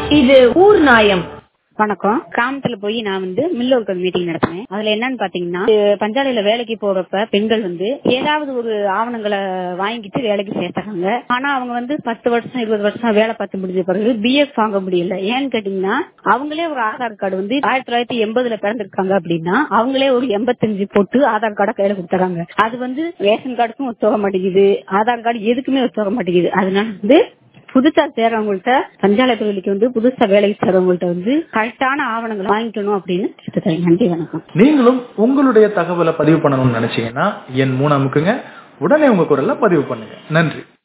இது ஊர் நாயம் வணக்கம் கிராமத்துல போய் நான் வந்து மில் ஒர்க்கர் மீட்டிங் நடத்தினேன் அதுல என்னன்னு பாத்தீங்கன்னா அஹ் பஞ்சாலையில வேலைக்கு போறப்ப பெண்கள் வந்து ஏதாவது ஒரு ஆவணங்களை வாங்கிட்டு வேலைக்கு சேர்த்துறாங்க ஆனா அவங்க வந்து பத்து வருஷம் இருபது வருஷம் வேலை பார்த்து முடிஞ்ச பிறகு பிஎஃப் வாங்க முடியல ஏன்னு கேட்டீங்கன்னா அவங்களே ஒரு ஆதார் கார்டு வந்து ஆயிரத்தி தொள்ளாயிரத்தி எண்பதுல பிறந்திருக்காங்க அப்படின்னா அவங்களே ஒரு எண்பத்தஞ்சு போட்டு ஆதார் கார்டை கையில கொடுத்துறாங்க அது வந்து ரேஷன் கார்டுக்கும் ஒத்து வர மாட்டேங்குது ஆதார் கார்டு எதுக்குமே ஒத்து வர மாட்டேங்குது அதனால வந்து புதுசா சேர்றவங்கள்ட்ட பஞ்சாலை தொழிலுக்கு வந்து புதுசா வேலைக்கு சேர்றவங்கள்ட்ட வந்து கரெக்டான ஆவணங்களை வாங்கிக்கணும் அப்படின்னு கேட்டுக்கிறேன் நன்றி வணக்கம் நீங்களும் உங்களுடைய தகவலை பதிவு பண்ணணும்னு நினைச்சீங்கன்னா என் மூணு அமுக்குங்க உடனே உங்க குரல்ல பதிவு பண்ணுங்க நன்றி